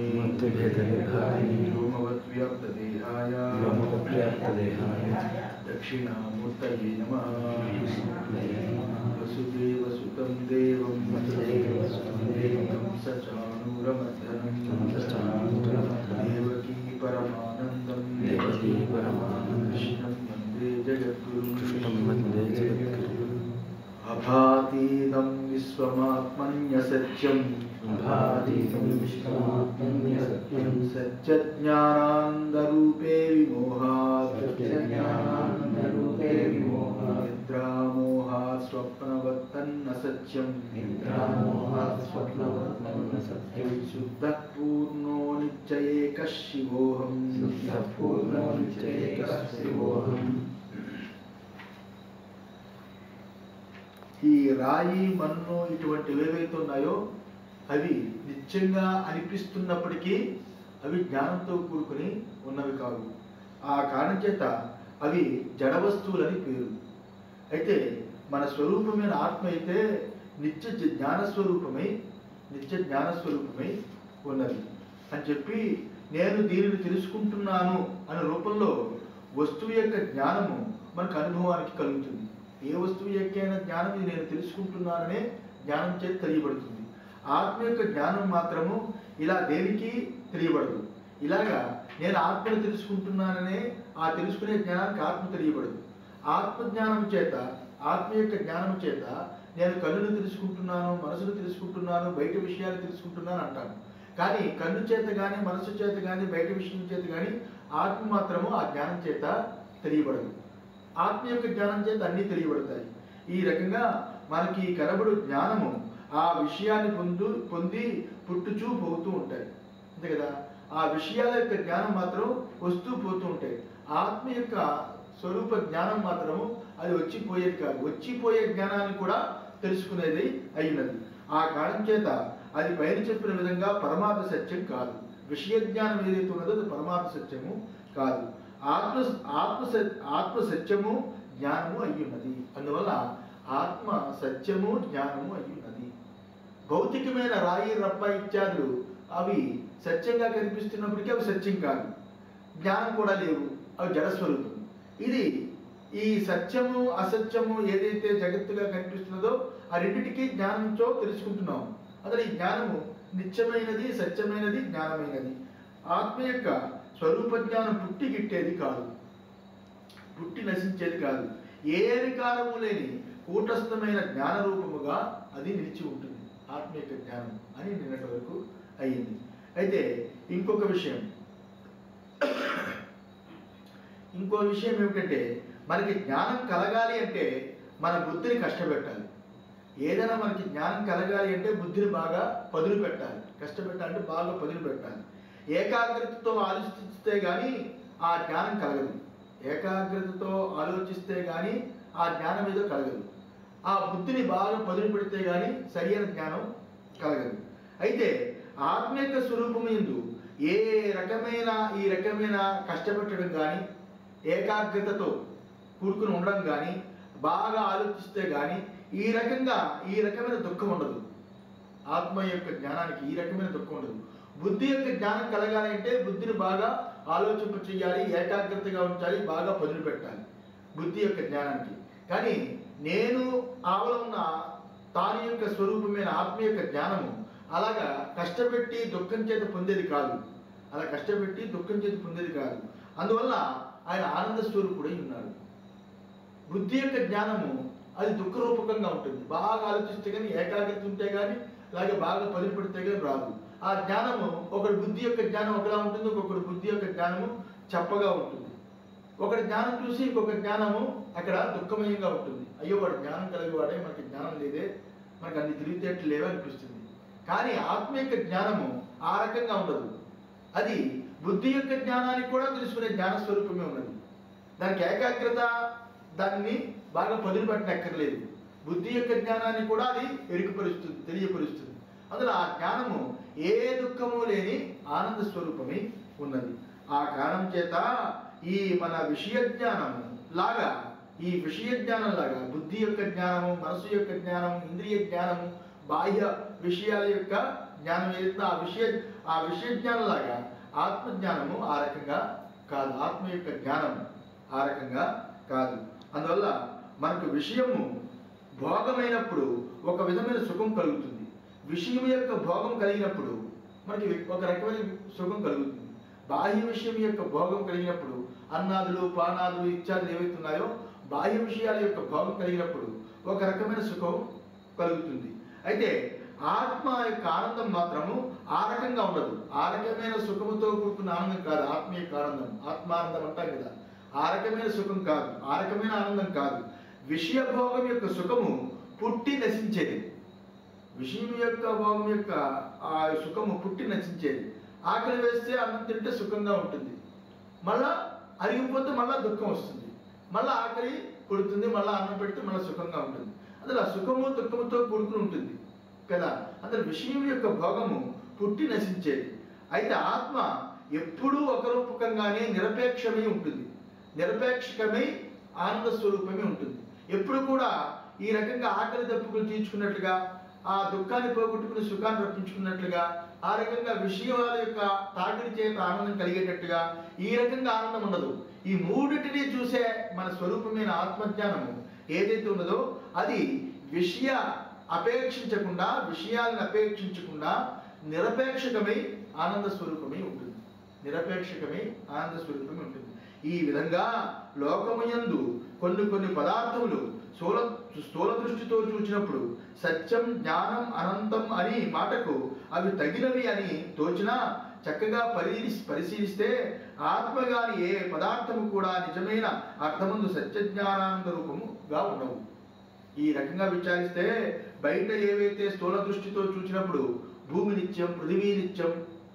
मतभेदविभागिने व्योमवद्व्याप्तदेहाय व्योमवद्व्याप्तदेहाय दक्षिणामूर्तये नमः नमः। वसुदेवसुतं देवं वसुदेवसुतं देवं कंसचाणूरमर्दनं कंसचाणूरमर्दनं देवकी परमानन्दं देवकी परमानन्दं कृष्णं वन्दे जगद्गुरुं कृष्णं वन्दे जगद्गुरुम् अभातीतं विश्वमात्मन्यसत्यम् अभातीतं विश्वमात्मन्यसत्यं सच्चज्ञानानन्दरूपे विमोहात् सच्चज्ञानानन्दरूपे विमोहात् निद्रामोहात् स्वप्नवत्तन्न सत्यम् निद्रामोहात् स्वप्नवत्तन्न सत्यं शुद्धः पूर्णो नित्यैकः शिवोऽहम् शुद्धः पूर्णो नित्यैकः शिवोऽहम् ఈ రాయి మన్ను ఇటువంటివి ఏవైతే ఉన్నాయో అవి నిత్యంగా అనిపిస్తున్నప్పటికీ అవి జ్ఞానంతో కూడుకుని ఉన్నవి కావు ఆ కారణం చేత అవి జడ వస్తువులని పేరు అయితే మన స్వరూపమైన ఆత్మ అయితే నిత్య జ- జ్ఞాన స్వరూపమై నిత్య జ్ఞాన స్వరూపమై ఉన్నది అని చెప్పి నేను దీనిని తెలుసుకుంటున్నాను అనే రూపంలో వస్తువు యొక్క జ్ఞానము మనకు అనుభవానికి కలుగుతుంది ఏ వస్తువు యొక్కైనా జ్ఞానం ఇది నేను తెలుసుకుంటున్నాననే జ్ఞానం చేత తెలియబడుతుంది ఆత్మ యొక్క జ్ఞానం మాత్రము ఇలా దేనికి తెలియబడదు ఇలాగా నేను ఆత్మను తెలుసుకుంటున్నాననే ఆ తెలుసుకునే జ్ఞానానికి ఆత్మ తెలియబడదు ఆత్మ జ్ఞానం చేత ఆత్మ యొక్క జ్ఞానం చేత నేను కన్నును తెలుసుకుంటున్నాను మనసును తెలుసుకుంటున్నాను బయట విషయాలు తెలుసుకుంటున్నాను అంటాను కానీ కన్ను చేత కానీ మనసు చేత కానీ బయట విషయం చేత కానీ ఆత్మ మాత్రము ఆ జ్ఞానం చేత తెలియబడదు ఆత్మ యొక్క జ్ఞానం చేత అన్నీ తెలియబడతాయి ఈ రకంగా మనకి కనబడు జ్ఞానము ఆ విషయాన్ని పొందు పొంది పుట్టుచూ పోతూ ఉంటాయి అంతే కదా ఆ విషయాల యొక్క జ్ఞానం మాత్రం వస్తూ పోతూ ఉంటాయి ఆత్మ యొక్క స్వరూప జ్ఞానం మాత్రము అది వచ్చిపోయేది కాదు వచ్చిపోయే జ్ఞానాన్ని కూడా తెలుసుకునేది అయినది ఆ కారణం చేత అది పైన చెప్పిన విధంగా పరమార్థ సత్యం కాదు విషయ జ్ఞానం ఏదైతే ఉన్నదో అది పరమార్థ సత్యము కాదు ఆత్మ ఆత్మ స- ఆత్మ సత్యము జ్ఞానము అయి ఉన్నది అందువల్ల ఆత్మ సత్యము జ్ఞానము అయి ఉన్నది భౌతికమైన రాయి రప్ప ఇత్యాదులు అవి సత్యంగా కనిపిస్తున్నప్పటికీ అవి సత్యం కాదు జ్ఞానం కూడా లేవు అవి జడస్వరూపం ఇది ఈ సత్యము అసత్యము ఏదైతే జగత్తుగా కనిపిస్తున్నదో ఆ రెండిటికి జ్ఞానంతో తెలుసుకుంటున్నాం అసలు ఈ జ్ఞానము నిత్యమైనది సత్యమైనది జ్ఞానమైనది ఆత్మ యొక్క స్వరూప జ్ఞానం పుట్టి గిట్టేది కాదు పుట్టి నశించేది కాదు ఏ వికారము లేని కూటస్థమైన జ్ఞాన రూపముగా అది నిలిచి ఉంటుంది ఆత్మ యొక్క జ్ఞానం అని నిన్నటి వరకు అయ్యింది అయితే ఇంకొక విషయం ఇంకో విషయం ఏమిటంటే మనకి జ్ఞానం కలగాలి అంటే మన బుద్ధిని కష్టపెట్టాలి ఏదైనా మనకి జ్ఞానం కలగాలి అంటే బుద్ధిని బాగా పదులు పెట్టాలి కష్టపెట్టాలంటే బాగా పదులు పెట్టాలి ఏకాగ్రతతో ఆలోచిస్తే కానీ ఆ జ్ఞానం కలగదు ఏకాగ్రతతో ఆలోచిస్తే కానీ ఆ జ్ఞానం ఏదో కలగదు ఆ బుద్ధిని బాగా పదులు పెడితే కానీ సరియైన జ్ఞానం కలగదు అయితే ఆత్మ యొక్క స్వరూపం ఎందు ఏ రకమైన ఈ రకమైన కష్టపెట్టడం కానీ ఏకాగ్రతతో కూడుకుని ఉండడం కానీ బాగా ఆలోచిస్తే కానీ ఈ రకంగా ఈ రకమైన దుఃఖం ఉండదు ఆత్మ యొక్క జ్ఞానానికి ఈ రకమైన దుఃఖం ఉండదు బుద్ధి యొక్క జ్ఞానం కలగాలి అంటే బుద్ధిని బాగా ఆలోచింప చేయాలి ఏకాగ్రతగా ఉంచాలి బాగా పదులు పెట్టాలి బుద్ధి యొక్క జ్ఞానానికి కానీ నేను ఆవల ఉన్న తాను యొక్క స్వరూపమైన ఆత్మ యొక్క జ్ఞానము అలాగా కష్టపెట్టి దుఃఖం చేత పొందేది కాదు అలా కష్టపెట్టి దుఃఖం చేత పొందేది కాదు అందువల్ల ఆయన ఆనంద స్వరూపుడై ఉన్నాడు బుద్ధి యొక్క జ్ఞానము అది దుఃఖరూపకంగా ఉంటుంది బాగా ఆలోచిస్తే కానీ ఏకాగ్రత ఉంటే కానీ అలాగే బాగా పదులు పెడితే కానీ రాదు ఆ జ్ఞానము ఒకటి బుద్ధి యొక్క జ్ఞానం ఒకలా ఉంటుంది ఇంకొకటి బుద్ధి యొక్క జ్ఞానము చెప్పగా ఉంటుంది ఒకటి జ్ఞానం చూసి ఇంకొక జ్ఞానము అక్కడ దుఃఖమయంగా ఉంటుంది అయ్యో వాడు జ్ఞానం కలిగి వాడే మనకి జ్ఞానం లేదే మనకు అన్ని తెలివితేటలు లేవే అనిపిస్తుంది కానీ ఆత్మ యొక్క జ్ఞానము ఆ రకంగా ఉండదు అది బుద్ధి యొక్క జ్ఞానానికి కూడా తెలుసుకునే జ్ఞాన స్వరూపమే ఉన్నది దానికి ఏకాగ్రత దాన్ని బాగా పదులు పెట్టనక్కర్లేదు బుద్ధి యొక్క జ్ఞానాన్ని కూడా అది ఎరుకుపరుస్తుంది తెలియపరుస్తుంది అందులో ఆ జ్ఞానము ఏ దుఃఖము లేని ఆనంద స్వరూపమై ఉన్నది ఆ కారణం చేత ఈ మన విషయ జ్ఞానము లాగా ఈ విషయ జ్ఞానం లాగా బుద్ధి యొక్క జ్ఞానము మనసు యొక్క జ్ఞానము ఇంద్రియ జ్ఞానము బాహ్య విషయాల యొక్క జ్ఞానం ఏదైతే ఆ విషయ ఆ విషయ జ్ఞానంలాగా ఆత్మజ్ఞానము ఆ రకంగా కాదు ఆత్మ యొక్క జ్ఞానం ఆ రకంగా కాదు అందువల్ల మనకు విషయము భోగమైనప్పుడు ఒక విధమైన సుఖం కలుగుతుంది విషయం యొక్క భోగం కలిగినప్పుడు మనకి ఒక రకమైన సుఖం కలుగుతుంది బాహ్య విషయం యొక్క భోగం కలిగినప్పుడు అన్నాదులు పానాదులు ఇత్యాదులు ఏవైతే ఉన్నాయో బాహ్య విషయాల యొక్క భోగం కలిగినప్పుడు ఒక రకమైన సుఖం కలుగుతుంది అయితే ఆత్మ యొక్క ఆనందం మాత్రము ఆ రకంగా ఉండదు ఆ రకమైన సుఖముతో కూడుకున్న ఆనందం కాదు ఆత్మ యొక్క ఆనందం ఆత్మానందం అంటాం కదా ఆ రకమైన సుఖం కాదు ఆ రకమైన ఆనందం కాదు విషయ భోగం యొక్క సుఖము పుట్టి నశించేది విషయం యొక్క భోగం యొక్క ఆ సుఖము పుట్టి నశించేది ఆకలి వేస్తే అన్నం తింటే సుఖంగా ఉంటుంది మళ్ళా అరిగిపోతే మళ్ళా దుఃఖం వస్తుంది మళ్ళా ఆకలి పుడుతుంది మళ్ళా అన్నం పెడితే మళ్ళీ సుఖంగా ఉంటుంది అందులో ఆ సుఖము దుఃఖముతో కూడుకుని ఉంటుంది కదా అందులో విషయం యొక్క భోగము పుట్టి నశించేది అయితే ఆత్మ ఎప్పుడూ ఒక రూపకంగానే నిరపేక్షమై ఉంటుంది నిరపేక్షకమై ఆనంద స్వరూపమే ఉంటుంది ఎప్పుడు కూడా ఈ రకంగా ఆకలి దప్పుకులు తీర్చుకున్నట్లుగా ఆ దుఃఖాన్ని పోగొట్టుకుని సుఖాన్ని రప్పించుకున్నట్లుగా ఆ రకంగా విషయాల యొక్క తాకిడి చేత ఆనందం కలిగేటట్టుగా ఈ రకంగా ఆనందం ఉండదు ఈ మూడిటిని చూసే మన స్వరూపమైన ఆత్మజ్ఞానము ఏదైతే ఉన్నదో అది విషయ అపేక్షించకుండా విషయాలను అపేక్షించకుండా నిరపేక్షకమై ఆనంద స్వరూపమై ఉంటుంది నిరపేక్షకమై ఆనంద స్వరూపమై ఉంటుంది ఈ విధంగా లోకమయందు కొన్ని కొన్ని పదార్థములు స్థూల స్థూల దృష్టితో చూచినప్పుడు సత్యం జ్ఞానం అనంతం అని మాటకు అవి తగినవి అని తోచినా చక్కగా పరిశీలి పరిశీలిస్తే ఆత్మగాని ఏ పదార్థము కూడా నిజమైన అర్థమందు సత్యజ్ఞానానంద రూపముగా ఉండవు ఈ రకంగా విచారిస్తే బయట ఏవైతే స్థూల దృష్టితో చూసినప్పుడు భూమి నిత్యం పృథివీ నిత్యం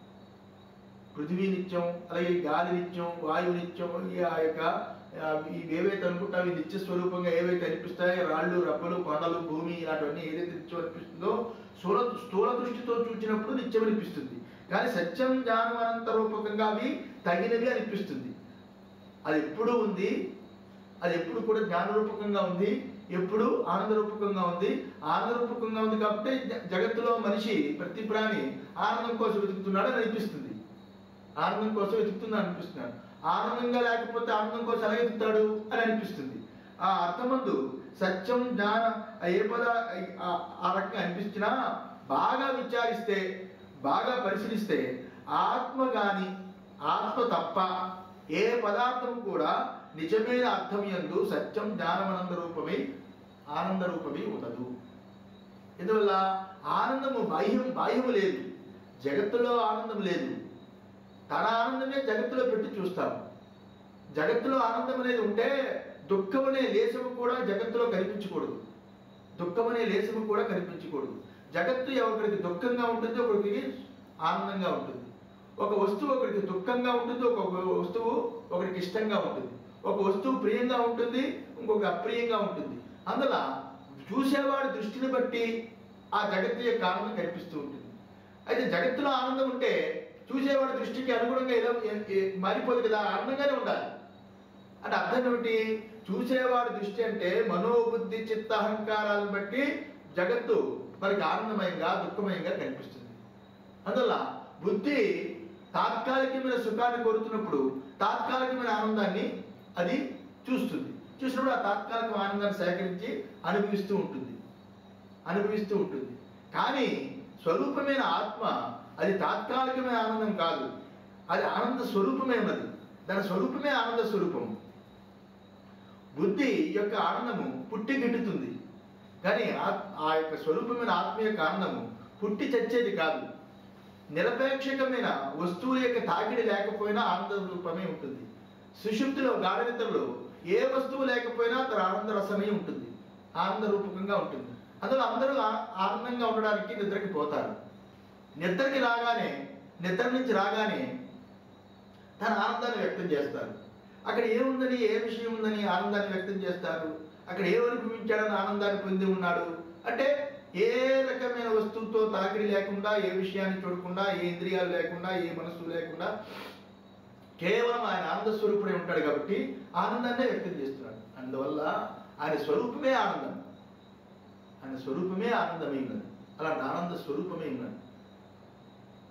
పృథివీ నిత్యం అలాగే గాలి నిత్యం వాయువు నిత్యం ఈ ఆ యొక్క ఆ, ఇవి ఏవైతే అనుకుంటా అవి నిత్య స్వరూపంగా ఏవైతే అనిపిస్తాయో రాళ్ళు రప్పలు కొండలు భూమి ఇలాంటివన్నీ ఏదైతే నిత్యం అనిపిస్తుందో స్థూల స్థూల దృష్టితో చూసినప్పుడు నిత్యం అనిపిస్తుంది కానీ సత్యం జ్ఞానం అనంత రూపకంగా అవి తగినవి అనిపిస్తుంది అది ఎప్పుడు ఉంది అది ఎప్పుడు కూడా జ్ఞాన రూపకంగా ఉంది ఎప్పుడు ఆనంద రూపకంగా ఉంది ఆనంద రూపకంగా ఉంది కాబట్టి జ- జగత్తులో మనిషి ప్రతి ప్రాణి ఆనందం కోసం వెతుకుతున్నాడు అని అనిపిస్తుంది ఆనందం కోసం వెతుకుతుంది అనిపిస్తున్నాడు ఆనందంగా లేకపోతే ఆనందం కోసం ఎలా వెతుకుతాడు అని అనిపిస్తుంది ఆ అర్థమందు సత్యం జ్ఞాన ఆ ఏ పద ఆ- ఆ రకంగా అనిపించినా బాగా విచారిస్తే బాగా పరిశీలిస్తే ఆత్మ గాని ఆత్మ తప్ప ఏ పదార్థం కూడా నిజమైన అర్థం యందు సత్యం జ్ఞానమనంద రూపమై ఆనంద రూపమై ఉండదు ఎందువల్ల ఆనందము బాహ్యం బాహ్యము లేదు జగత్తులో ఆనందం లేదు తన ఆనందమే జగత్తులో పెట్టి చూస్తాము జగత్తులో ఆనందం అనేది ఉంటే దుఃఖం అనే లేశము కూడా జగత్తులో కనిపించకూడదు దుఃఖం అనే లేశము కూడా కనిపించకూడదు జగత్తు ఒకరికి దుఃఖంగా ఉంటుంది ఒకరికి ఆనందంగా ఉంటుంది ఒక వస్తువు ఒకరికి దుఃఖంగా ఉంటుంది ఒక వస్తువు ఒకరికి ఇష్టంగా ఉంటుంది ఒక వస్తువు ప్రియంగా ఉంటుంది ఇంకొక అప్రియంగా ఉంటుంది అందులో చూసేవాడి దృష్టిని బట్టి ఆ జగత్తు యొక్క ఆనందం కనిపిస్తూ ఉంటుంది అయితే జగత్తులో ఆనందం ఉంటే చూసేవాడి దృష్టికి అనుగుణంగా ఏదో ఏ- ఏ- మారిపోదు కదా ఆనందంగానే ఉండాలి అంటే అర్థం ఏమిటి చూసేవాడి దృష్టి అంటే మనోబుద్ధి చిత్త అహంకారాలను బట్టి జగత్తు మనకి ఆనందమయంగా దుఃఖమయంగా కనిపిస్తుంది అందువల్ల బుద్ధి తాత్కాలికమైన సుఖాన్ని కోరుతున్నప్పుడు తాత్కాలికమైన ఆనందాన్ని అది చూస్తుంది చూసినప్పుడు ఆ తాత్కాలిక ఆనందాన్ని సేకరించి అనుభవిస్తూ ఉంటుంది అనుభవిస్తూ ఉంటుంది కానీ స్వరూపమైన ఆత్మ అది తాత్కాలికమైన ఆనందం కాదు అది ఆనంద స్వరూపమే ఉన్నది దాని స్వరూపమే ఆనంద స్వరూపం బుద్ధి యొక్క ఆనందము పుట్టి గిట్టుతుంది కానీ ఆ- ఆ యొక్క స్వరూపమైన ఆత్మ యొక్క ఆనందము పుట్టి చచ్చేది కాదు నిరపేక్షకమైన వస్తువుల యొక్క తాకిడి లేకపోయినా ఆనంద రూపమే ఉంటుంది సుషుప్తిలో గాఢ నిద్రలో ఏ వస్తువు లేకపోయినా తన ఆనంద రసమే ఉంటుంది ఆనంద రూపకంగా ఉంటుంది అందులో అందరూ ఆ- ఆనందంగా ఉండడానికి నిద్రకి పోతారు నిద్రకి రాగానే నిద్ర నుంచి రాగానే తన ఆనందాన్ని వ్యక్తం చేస్తారు అక్కడ ఏముందని ఏ విషయం ఉందని ఆనందాన్ని వ్యక్తం చేస్తారు అక్కడ ఏ అనుభవించాడని ఆనందాన్ని పొంది ఉన్నాడు అంటే ఏ రకమైన వస్తువుతో తాకిడి లేకుండా ఏ విషయాన్ని చూడకుండా ఏ ఇంద్రియాలు లేకుండా ఏ మనస్సు లేకుండా కేవలం ఆయన ఆనంద స్వరూపుడే ఉంటాడు కాబట్టి ఆనందాన్నే వ్యక్తం చేస్తున్నాడు అందువల్ల ఆయన స్వరూపమే ఆనందం ఆయన స్వరూపమే ఆనందమై ఉన్నది అలాంటి ఆనంద స్వరూపమే ఉన్నది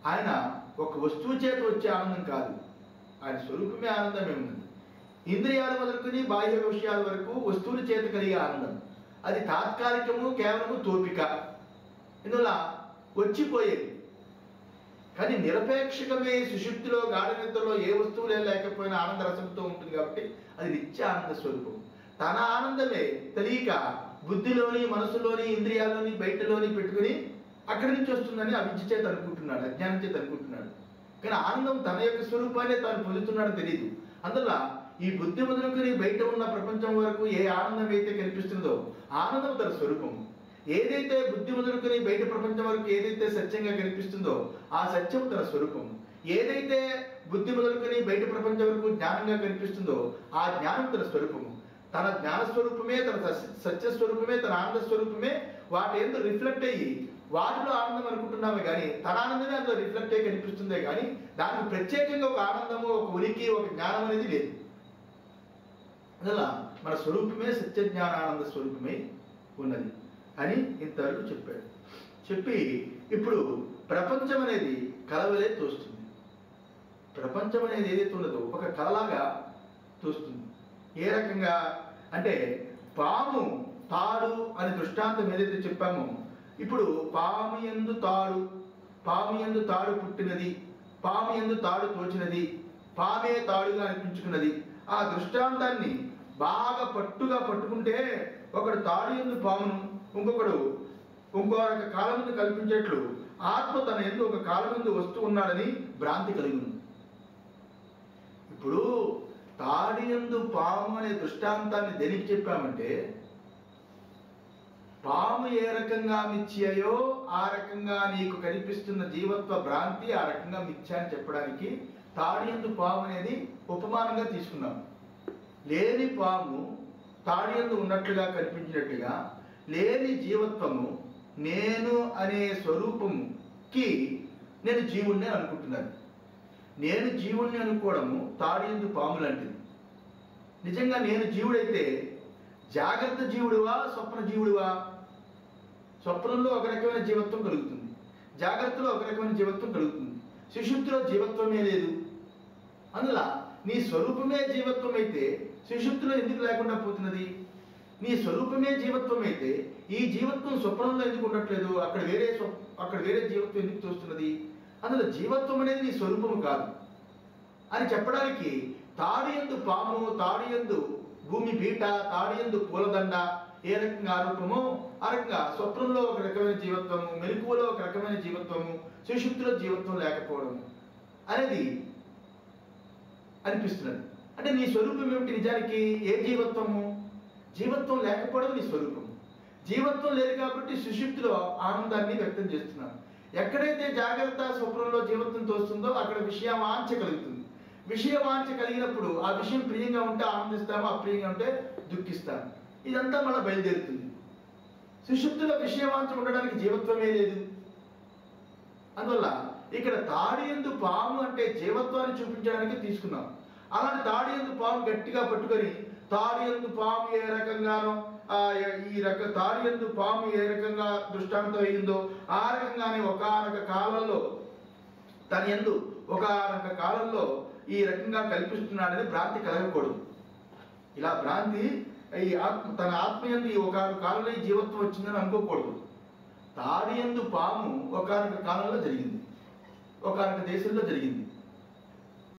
ఆయన ఒక వస్తువు చేత వచ్చే ఆనందం కాదు ఆయన స్వరూపమే ఆనందమే ఉన్నది ఇంద్రియాలు మొదలుకొని బాహ్య విషయాల వరకు వస్తువుల చేత కలిగే ఆనందం అది తాత్కాలికము కేవలము తోపిక ఇందువల్ల వచ్చిపోయేది కానీ నిరపేక్షకమే సుషుప్తిలో గాఢ నిద్రలో ఏ వస్తువులే లేకపోయినా ఆనంద రసంతో ఉంటుంది కాబట్టి అది నిత్య ఆనంద స్వరూపం తన ఆనందమే తెలియక బుద్ధిలోని మనసులోని ఇంద్రియాల్లోని బయటలోని పెట్టుకుని అక్కడి నుంచి వస్తుందని అవిద్య చేత అనుకుంటున్నాడు అజ్ఞానం చేత అనుకుంటున్నాడు కానీ ఆనందం తన యొక్క స్వరూపాన్ని తాను పొందుతున్నాడో తెలియదు అందువల్ల ఈ బుద్ధి మొదలుకొని బయట ఉన్న ప్రపంచం వరకు ఏ ఆనందం అయితే కనిపిస్తుందో ఆనందం తన స్వరూపము ఏదైతే బుద్ధి మొదలుకొని బయట ప్రపంచం వరకు ఏదైతే సత్యంగా కనిపిస్తుందో ఆ సత్యం తన స్వరూపం ఏదైతే బుద్ధి మొదలుకొని బయట ప్రపంచం వరకు జ్ఞానంగా కనిపిస్తుందో ఆ జ్ఞానం తన స్వరూపము తన జ్ఞాన స్వరూపమే తన సత్య- సత్య స్వరూపమే తన ఆనంద స్వరూపమే వాటి ఎందు రిఫ్లెక్ట్ అయ్యి వాటిలో ఆనందం అనుకుంటున్నామే కానీ తన ఆనందమే అందులో రిఫ్లెక్ట్ అయ్యి కనిపిస్తుందే కానీ దానికి ప్రత్యేకంగా ఒక ఆనందము ఒక ఉనికి ఒక జ్ఞానం అనేది లేదు అందువల్ల మన స్వరూపమే సత్య జ్ఞానానంద స్వరూపమే ఉన్నది అని ఇంతవరకు చెప్పాడు చెప్పి ఇప్పుడు ప్రపంచం అనేది కలవలే తోస్తుంది ప్రపంచం అనేది ఏదైతే ఉన్నదో ఒక కలలాగా తోస్తుంది ఏ రకంగా అంటే పాము తాడు అని దృష్టాంతం ఏదైతే చెప్పామో ఇప్పుడు పాము ఎందు తాడు పాము ఎందు తాడు పుట్టినది పాము ఎందు తాడు తోచినది పామే తాడుగా అనిపించుకున్నది ఆ దృష్టాంతాన్ని బాగా పట్టుగా పట్టుకుంటే ఒకడు తాడు ఎందు పామును ఇంకొకడు ఇంకో రక కాలం ముందు కల్పించేట్లు ఆత్మ తన ఎందు ఒక కాలం ముందు వస్తూ ఉన్నాడని భ్రాంతి కలిగి ఉంది ఇప్పుడు తాడి ఎందు పాము అనే దృష్టాంతాన్ని దేనికి చెప్పామంటే పాము ఏ రకంగా మిథ్యయో ఆ రకంగా నీకు కనిపిస్తున్న జీవత్వ భ్రాంతి ఆ రకంగా మిథ్య అని చెప్పడానికి తాడి ఎందు పాము అనేది ఉపమానంగా తీసుకున్నాం లేని పాము తాడి ఎందు ఉన్నట్లుగా కనిపించినట్లుగా లేని జీవత్వము నేను అనే స్వరూపముకి నేను జీవుణ్ణి అనుకుంటున్నాను నేను జీవుణ్ణి అనుకోవడము తాడి ఎందు పాము లాంటిది నిజంగా నేను జీవుడైతే జాగ్రత్త జీవుడివా స్వప్న జీవుడివా స్వప్నంలో ఒక రకమైన జీవత్వం కలుగుతుంది జాగ్రత్తలో ఒక రకమైన జీవత్వం కలుగుతుంది సుషుప్తిలో జీవత్వమే లేదు అందువల్ల నీ స్వరూపమే జీవత్వం అయితే సుషుప్తిలో ఎందుకు లేకుండా పోతున్నది నీ స్వరూపమే జీవత్వం అయితే ఈ జీవత్వం స్వప్నంలో ఎందుకు ఉండట్లేదు అక్కడ వేరే స్వ- అక్కడ వేరే జీవత్వం ఎందుకు తోస్తున్నది అందులో జీవత్వం అనేది నీ స్వరూపము కాదు అని చెప్పడానికి తాడి ఎందు పాము తాడి ఎందు భూమి బీట తాడి ఎందు పూలదండ ఏ రకంగా ఆరోపమో ఆ రకంగా స్వప్నంలో ఒక రకమైన జీవత్వము మెలకువలో ఒక రకమైన జీవత్వము సుషుప్తిలో జీవత్వం లేకపోవడము అనేది అనిపిస్తున్నది అంటే నీ స్వరూపం ఏమిటి నిజానికి ఏ జీవత్వము జీవత్వం లేకపోవడం నీ స్వరూపం జీవత్వం లేదు కాబట్టి సుషుప్తిలో ఆనందాన్ని వ్యక్తం చేస్తున్నాను ఎక్కడైతే జాగ్రత్త స్వప్నంలో జీవత్వం తోస్తుందో అక్కడ విషయవాంఛ కలుగుతుంది విషయవాంఛ కలిగినప్పుడు ఆ విషయం ప్రియంగా ఉంటే ఆనందిస్తాము అప్రియంగా ఉంటే దుఃఖిస్తాము ఇదంతా మళ్ళీ బయలుదేరుతుంది సుషుప్తిలో విషయవాంఛ ఉండడానికి జీవత్వమే లేదు అందువల్ల ఇక్కడ తాడి ఎందు పాము అంటే జీవత్వాన్ని చూపించడానికి తీసుకున్నాం అలాంటి తాడి ఎందు పాము గట్టిగా పట్టుకొని తాడి ఎందు పాము ఏ రకంగానో ఆ ఈ రక తాడి ఎందు పాము ఏ రకంగా దృష్టాంతం అయిందో ఆ రకంగానే ఒకనొక కాలంలో తన ఎందు ఒకనొక కాలంలో ఈ రకంగా కల్పిస్తున్నాడని భ్రాంతి కలగకూడదు ఇలా భ్రాంతి ఈ ఆత్మ తన ఆత్మ ఎందు ఈ ఒక కాలంలో ఈ జీవత్వం వచ్చిందని అనుకోకూడదు తాడి ఎందు పాము ఒకనొక కాలంలో జరిగింది ఒకనొక దేశంలో జరిగింది